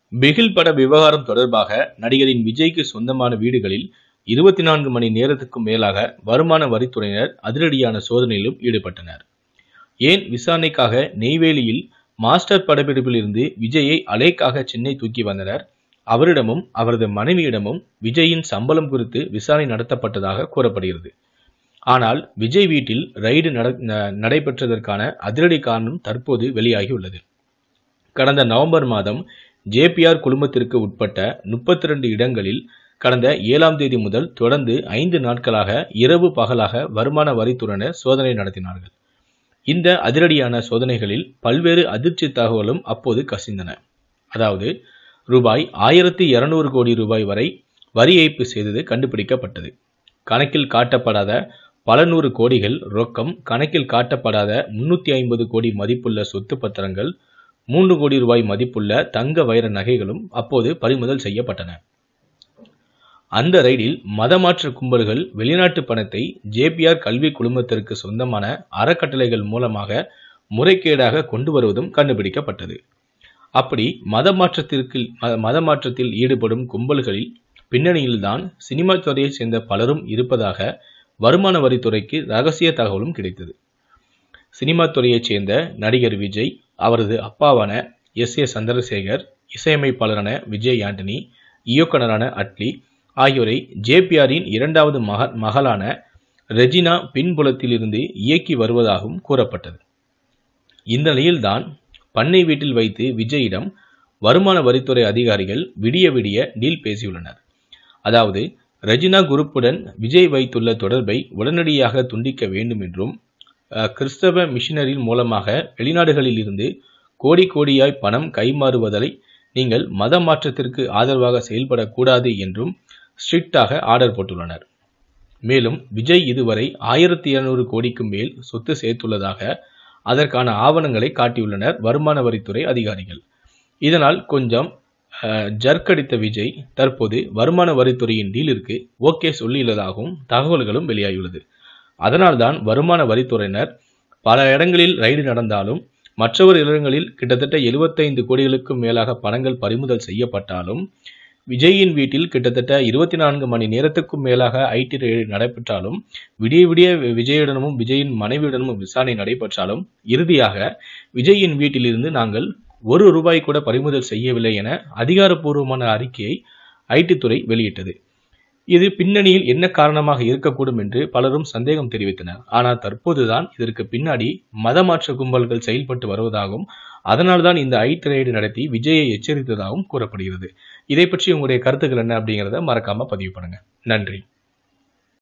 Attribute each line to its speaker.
Speaker 1: பிகில் பட விவகாரம் தொடர்பாக நடிகரின் விஜய்க்கு சொந்தமான வீடுகளில் இருபத்தி நான்கு மணி நேரத்துக்கும் மேலாக வருமான வரித்துறையினர் அதிரடியான சோதனையிலும் ஈடுபட்டனர் ஏன் விசாரணைக்காக நெய்வேலியில் மாஸ்டர் படப்பிடிப்பில் இருந்து விஜயை அலேக்காக சென்னை தூக்கி வந்தனர் அவரிடமும் அவரது மனைவியிடமும் விஜயின் சம்பளம் குறித்து விசாரணை நடத்தப்பட்டதாக கூறப்படுகிறது ஆனால் விஜய் வீட்டில் ரைடு நட- ந- நடைபெற்றதற்கான அதிரடி காரணம் தற்போது வெளியாகியுள்ளது கடந்த நவம்பர் மாதம் ஜேபிஆர் குழுமத்திற்கு உட்பட்ட முப்பத்தி ரெண்டு இடங்களில் கடந்த ஏழாம் தேதி முதல் தொடர்ந்து ஐந்து நாட்களாக இரவு பகலாக வருமான வரித்துறையினர் சோதனை நடத்தினார்கள் இந்த அதிரடியான சோதனைகளில் பல்வேறு அதிர்ச்சி தகவலும் அப்போது கசிந்தன அதாவது ரூபாய் ஆயிரத்தி இருநூறு கோடி ரூபாய் வரை வரி ஏய்ப்பு செய்தது கண்டுபிடிக்கப்பட்டது கணக்கில் காட்டப்படாத பல நூறு கோடிகள் ரொக்கம் கணக்கில் காட்டப்படாத முன்னூத்தி ஐம்பது கோடி மதிப்புள்ள சொத்து பத்திரங்கள் மூன்று கோடி ரூபாய் மதிப்புள்ள தங்க வைர நகைகளும் அப்போது பறிமுதல் செய்யப்பட்டன அந்த ரைடில் மதமாற்ற கும்பல்கள் வெளிநாட்டு பணத்தை ஜேபிஆர் கல்வி குழுமத்திற்கு சொந்தமான அறக்கட்டளைகள் மூலமாக முறைகேடாக கொண்டு வருவதும் கண்டுபிடிக்கப்பட்டது அப்படி மத மாற்றத்திற்கு ம- மத மாற்றத்தில் ஈடுபடும் கும்பல்களில் பின்னணியில்தான் சினிமா துறையைச் சேர்ந்த பலரும் இருப்பதாக வருமான வரித்துறைக்கு ரகசிய தகவலும் கிடைத்தது சினிமா துறையைச் சேர்ந்த நடிகர் விஜய் அவரது அப்பாவான எஸ் ஏ சந்திரசேகர் இசையமைப்பாளரான விஜய் ஆண்டனி இயக்குனரான அட்லி ஆகியோரை ஜேபிஆரின் இரண்டாவது மக மகளான ரெஜினா பின்புலத்திலிருந்து இயக்கி வருவதாகவும் கூறப்பட்டது இந்த நிலையில்தான் பண்ணை வீட்டில் வைத்து விஜயிடம் வருமான வரித்துறை அதிகாரிகள் விடிய விடிய டீல் பேசியுள்ளனர் அதாவது ரெஜினா குரூப்புடன் விஜய் வைத்துள்ள தொடர்பை உடனடியாக துண்டிக்க வேண்டும் என்றும் அஹ், கிறிஸ்தவ மிஷனரி மூலமாக வெளிநாடுகளில் இருந்து கோடி கோடியாய் பணம் கைமாறுவதை நீங்கள் மத மாற்றத்திற்கு ஆதரவாக செயல்படக்கூடாது என்றும் ஸ்ட்ரிக்டாக ஆர்டர் போட்டுள்ளனர் மேலும் விஜய் இதுவரை ஆயிரத்தி இருநூறு கோடிக்கும் மேல் சொத்து சேர்த்துள்ளதாக அதற்கான ஆவணங்களை காட்டியுள்ளனர் வருமான வரித்துறை அதிகாரிகள் இதனால் கொஞ்சம் அஹ், ஜர்க் அடித்த விஜய் தற்போது வருமான வரித்துறையின் டீலிற்கு ஓகே சொல்லியுள்ளதாகவும் தகவல்களும் வெளியாகியுள்ளது அதனால்தான் வருமான வரித்துறையினர் பல இடங்களில் ரைடு நடந்தாலும் மற்றவர் இடங்களில் கிட்டத்தட்ட 75 கோடிகளுக்கும் மேலாக பணங்கள் பறிமுதல் செய்யப்பட்டாலும் விஜயின் வீட்டில் கிட்டத்தட்ட இருபத்தி நான்கு மணி நேரத்துக்கும் மேலாக ஐடி ரெய்டு நடைபெற்றாலும் விடிய விடிய விஜயுடனும் விஜயின் மனைவியுடனும் விசாரணை நடைபெற்றாலும் இறுதியாக விஜயின் வீட்டிலிருந்து நாங்கள் ஒரு ரூபாய் கூட பறிமுதல் செய்யவில்லை என அதிகாரப்பூர்வமான அறிக்கையை ஐடி துறை வெளியிட்டது இது பின்னணியில் என்ன காரணமாக இருக்கக்கூடும் என்று பலரும் சந்தேகம் தெரிவித்தனர் ஆனால் தற்போதுதான் இதற்கு பின்னாடி மதமாற்ற கும்பல்கள் செயல்பட்டு வருவதாகவும் அதனால்தான் இந்த ஐடி ரெய்டு நடத்தி விஜயை எச்சரித்ததாகவும் கூறப்படுகிறது இதை பற்றி உங்களுடைய கருத்துக்கள் என்ன அப்படிங்கிறத மறக்காம பதிவு பண்ணுங்க நன்றி